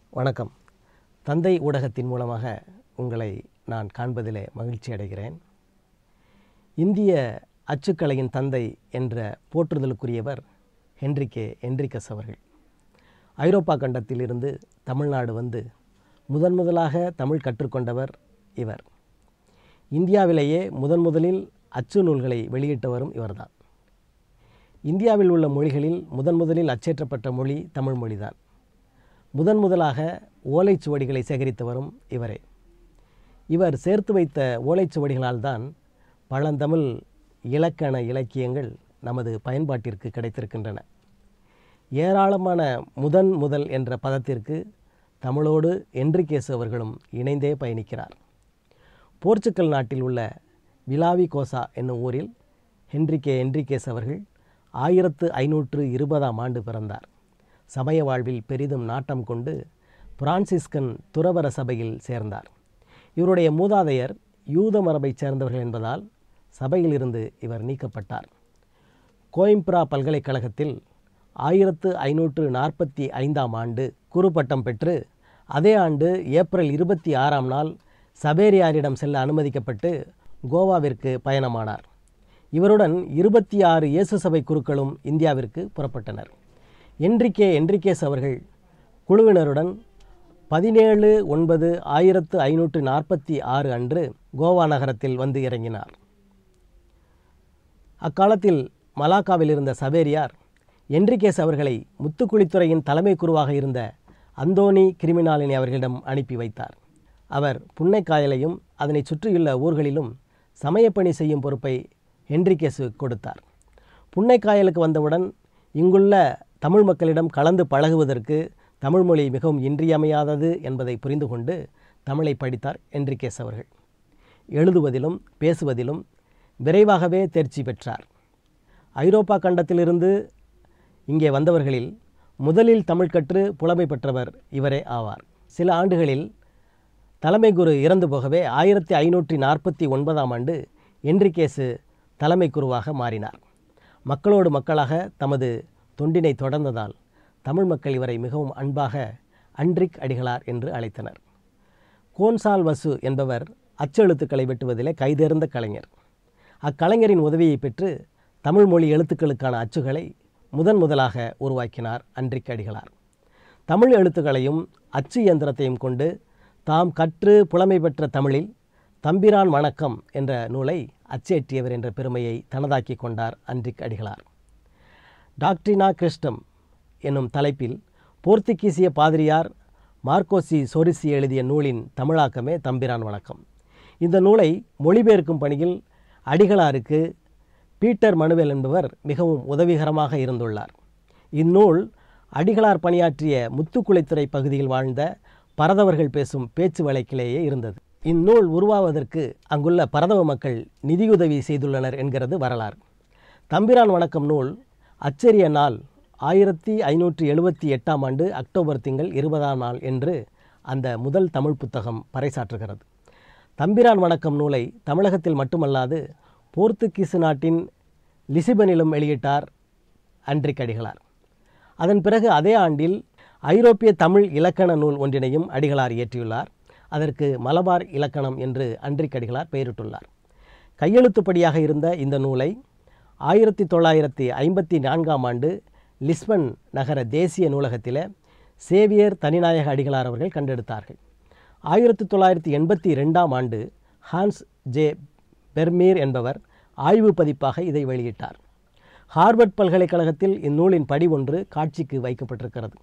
வணக்கம் தந்தை ஊடகத்தின் மூலமாக உங்களை நான் காண்பதிலே மகிழ்ச்சி அடைகிறேன் இந்திய அச்சுக்கலையின் தந்தை என்ற போற்றுதலுக்குரியவர் ஹென்ரிகே என்ரிகஸ் அவர்கள் ஐரோப்பா கண்டத்திலிருந்து தமிழ்நாடு வந்து முதன் முதலாக தமிழ் கற்றுக்கொண்டவர் இவர் இந்தியாவிலேயே முதன் முதலில் அச்சு நூல்களை வெளியிட்டவரும் இவர்தான் இந்தியாவில் உள்ள மொழிகளில் முதன் முதலில் அச்சேற்றப்பட்ட மொழி தமிழ் மொழிதான் முதன் முதலாக ஓலைச்சுவடிகளை சேகரித்தவரும் இவரே இவர் சேர்த்து வைத்த ஓலைச்சுவடிகளால் தான் பழந்தமிழ் இலக்கண இலக்கியங்கள் நமது பயன்பாட்டிற்கு கிடைத்திருக்கின்றன ஏராளமான முதன் முதல் என்ற பதத்திற்கு தமிழோடு என்ரிகேசு அவர்களும் இணைந்தே பயணிக்கிறார் போர்ச்சுக்கல் நாட்டில் உள்ள விலாவி கோசா என்னும் ஊரில் ஹென்ரிகே என்ரிகேஸ் அவர்கள் ஆயிரத்து ஐநூற்று இருபதாம் ஆண்டு பிறந்தார் சமய வாழ்வில் பெரிதும் நாட்டம் கொண்டு பிரான்சிஸ்கன் துறவர சபையில் சேர்ந்தார் இவருடைய மூதாதையர் யூத மரபைச் சேர்ந்தவர்கள் என்பதால் சபையிலிருந்து இவர் நீக்கப்பட்டார் கோயிம்ப்ரா பல்கலைக்கழகத்தில் ஆயிரத்து ஐநூற்று நாற்பத்தி ஐந்தாம் ஆண்டு குறுப்பட்டம் பெற்று அதே ஆண்டு ஏப்ரல் இருபத்தி ஆறாம் நாள் சபேரியாரிடம் செல்ல அனுமதிக்கப்பட்டு கோவாவிற்கு பயணமானார் இவருடன் இருபத்தி ஆறு இயேசு சபை குருக்களும் இந்தியாவிற்கு புறப்பட்டனர் என்ரிகே என்ரிகேஸ் அவர்கள் குழுவினருடன் பதினேழு ஒன்பது ஆயிரத்து ஐநூற்று நாற்பத்தி ஆறு அன்று கோவா நகரத்தில் வந்து இறங்கினார் அக்காலத்தில் மலாக்காவில் இருந்த சவேரியார் என்ரிகேஸ் அவர்களை முத்துக்குளித்துறையின் தலைமை குருவாக இருந்த அந்தோனி கிரிமினாலினி அவர்களிடம் அனுப்பி வைத்தார் அவர் புன்னைக்காயலையும் அதனை சுற்றியுள்ள ஊர்களிலும் சமயப்பணி செய்யும் பொறுப்பை ஹென்ரிகேசு கொடுத்தார் புன்னைக்காயலுக்கு வந்தவுடன் இங்குள்ள தமிழ் மக்களிடம் கலந்து பழகுவதற்கு தமிழ்மொழி மிகவும் இன்றியமையாதது என்பதை புரிந்து கொண்டு தமிழை படித்தார் என்ரிகேஸ் அவர்கள் எழுதுவதிலும் பேசுவதிலும் விரைவாகவே தேர்ச்சி பெற்றார் ஐரோப்பா கண்டத்திலிருந்து இங்கே வந்தவர்களில் முதலில் தமிழ் கற்று புலமை பெற்றவர் இவரே ஆவார் சில ஆண்டுகளில் தலைமை குரு இறந்து போகவே ஆயிரத்தி ஐநூற்றி நாற்பத்தி ஒன்பதாம் ஆண்டு என்ரிகேசு தலைமை குருவாக மாறினார் மக்களோடு மக்களாக தமது தொண்டினை தொடர்ந்ததால் தமிழ் மக்கள் இவரை மிகவும் அன்பாக அன்றிக் அடிகளார் என்று அழைத்தனர் கோன்சால் வசு என்பவர் அச்செழுத்துக்களை வெட்டுவதிலே கைதேர்ந்த கலைஞர் அக்கலைஞரின் உதவியை பெற்று தமிழ் மொழி எழுத்துக்களுக்கான அச்சுகளை முதன் முதலாக உருவாக்கினார் அன்றிக் அடிகளார் தமிழ் எழுத்துக்களையும் அச்சு இயந்திரத்தையும் கொண்டு தாம் கற்று புலமை பெற்ற தமிழில் தம்பிரான் வணக்கம் என்ற நூலை அச்சேற்றியவர் என்ற பெருமையை தனதாக்கி கொண்டார் அன்றிக் அடிகளார் டாக்டினா கிறிஸ்டம் என்னும் தலைப்பில் போர்த்துகீசிய பாதிரியார் மார்க்கோசி சொரிசி எழுதிய நூலின் தமிழாக்கமே தம்பிரான் வணக்கம் இந்த நூலை மொழிபெயர்க்கும் பணியில் அடிகளாருக்கு பீட்டர் மனுவேல் என்பவர் மிகவும் உதவிகரமாக இருந்துள்ளார் இந்நூல் அடிகளார் பணியாற்றிய முத்துக்குளைத்துறை பகுதியில் வாழ்ந்த பரதவர்கள் பேசும் பேச்சு வழக்கிலேயே இருந்தது இந்நூல் உருவாவதற்கு அங்குள்ள பரதவ மக்கள் நிதியுதவி செய்துள்ளனர் என்கிறது வரலாறு தம்பிரான் வணக்கம் நூல் அச்சரிய நாள் ஆயிரத்தி ஐநூற்றி எழுபத்தி எட்டாம் ஆண்டு அக்டோபர் திங்கள் இருபதாம் நாள் என்று அந்த முதல் தமிழ் புத்தகம் பறைசாற்றுகிறது தம்பிரான் வணக்கம் நூலை தமிழகத்தில் மட்டுமல்லாது போர்த்துகீசு நாட்டின் லிசிபனிலும் வெளியிட்டார் அன்றிக் அடிகளார் அதன் பிறகு அதே ஆண்டில் ஐரோப்பிய தமிழ் இலக்கண நூல் ஒன்றினையும் அடிகளார் இயற்றியுள்ளார் அதற்கு மலபார் இலக்கணம் என்று அன்றிக் அடிகளார் பெயரிட்டுள்ளார் கையெழுத்துப்படியாக இருந்த இந்த நூலை ஆயிரத்தி தொள்ளாயிரத்தி ஐம்பத்தி நான்காம் ஆண்டு லிஸ்பன் நகர தேசிய நூலகத்தில் சேவியர் தனிநாயக அடிகளார் அவர்கள் கண்டெடுத்தார்கள் ஆயிரத்தி தொள்ளாயிரத்தி எண்பத்தி ரெண்டாம் ஆண்டு ஹான்ஸ் ஜே பெர்மீர் என்பவர் ஆய்வு பதிப்பாக இதை வெளியிட்டார் ஹார்வர்ட் பல்கலைக்கழகத்தில் இந்நூலின் படி ஒன்று காட்சிக்கு வைக்கப்பட்டிருக்கிறது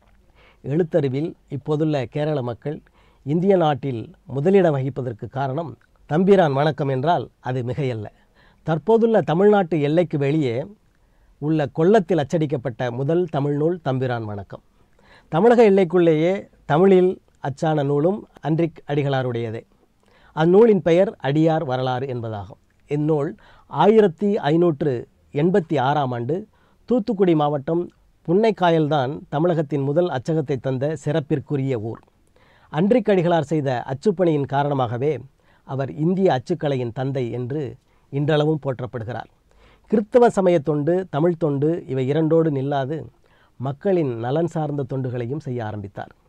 எழுத்தறிவில் இப்போதுள்ள கேரள மக்கள் இந்திய நாட்டில் முதலிடம் வகிப்பதற்கு காரணம் தம்பிரான் வணக்கம் என்றால் அது மிகையல்ல தற்போதுள்ள தமிழ்நாட்டு எல்லைக்கு வெளியே உள்ள கொல்லத்தில் அச்சடிக்கப்பட்ட முதல் தமிழ் நூல் தம்பிரான் வணக்கம் தமிழக எல்லைக்குள்ளேயே தமிழில் அச்சான நூலும் அன்றிக் அடிகளாருடையதே அந்நூலின் பெயர் அடியார் வரலாறு என்பதாகும் இந்நூல் ஆயிரத்தி ஐநூற்று எண்பத்தி ஆறாம் ஆண்டு தூத்துக்குடி மாவட்டம் புன்னைக்காயல்தான் தமிழகத்தின் முதல் அச்சகத்தை தந்த சிறப்பிற்குரிய ஊர் அன்றிக் அடிகளார் செய்த அச்சுப்பணியின் காரணமாகவே அவர் இந்திய அச்சுக்கலையின் தந்தை என்று இன்றளவும் போற்றப்படுகிறார் கிறித்தவ சமய தொண்டு தமிழ் தொண்டு இவை இரண்டோடு நில்லாது மக்களின் நலன் சார்ந்த தொண்டுகளையும் செய்ய ஆரம்பித்தார்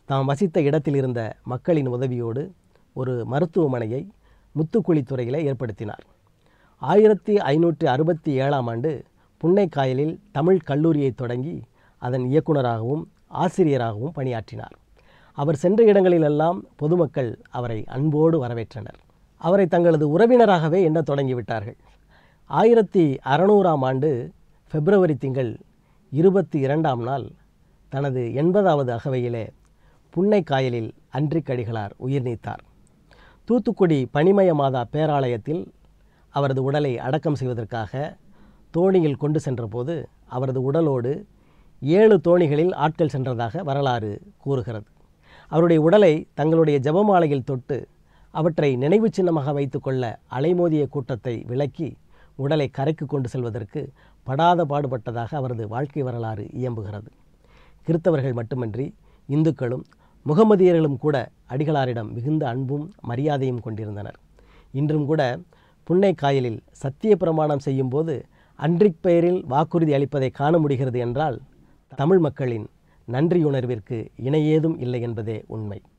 தாம் வசித்த இடத்தில் இருந்த மக்களின் உதவியோடு ஒரு மருத்துவமனையை முத்துக்குளித்துறையில் ஏற்படுத்தினார் ஆயிரத்தி ஐநூற்றி அறுபத்தி ஏழாம் ஆண்டு புன்னைக்காயலில் தமிழ் கல்லூரியை தொடங்கி அதன் இயக்குனராகவும் ஆசிரியராகவும் பணியாற்றினார் அவர் சென்ற இடங்களிலெல்லாம் பொதுமக்கள் அவரை அன்போடு வரவேற்றனர் அவரை தங்களது உறவினராகவே எண்ணத் தொடங்கிவிட்டார்கள் ஆயிரத்தி அறநூறாம் ஆண்டு பிப்ரவரி திங்கள் இருபத்தி இரண்டாம் நாள் தனது எண்பதாவது அகவையிலே புன்னைக்காயலில் அன்றிக்கடிகளார் உயிர் நீத்தார் தூத்துக்குடி பனிமய மாதா பேராலயத்தில் அவரது உடலை அடக்கம் செய்வதற்காக தோணியில் கொண்டு சென்றபோது அவரது உடலோடு ஏழு தோணிகளில் ஆட்கள் சென்றதாக வரலாறு கூறுகிறது அவருடைய உடலை தங்களுடைய ஜெபமாலையில் தொட்டு அவற்றை நினைவு சின்னமாக வைத்துக்கொள்ள அலைமோதிய கூட்டத்தை விலக்கி உடலை கரைக்கு கொண்டு செல்வதற்கு படாத பாடுபட்டதாக அவரது வாழ்க்கை வரலாறு இயம்புகிறது கிறித்தவர்கள் மட்டுமன்றி இந்துக்களும் முகமதியர்களும் கூட அடிகளாரிடம் மிகுந்த அன்பும் மரியாதையும் கொண்டிருந்தனர் இன்றும் கூட புன்னை காயலில் சத்திய பிரமாணம் செய்யும்போது அன்றிக் பெயரில் வாக்குறுதி அளிப்பதை காண முடிகிறது என்றால் தமிழ் மக்களின் நன்றியுணர்விற்கு இணையேதும் இல்லை என்பதே உண்மை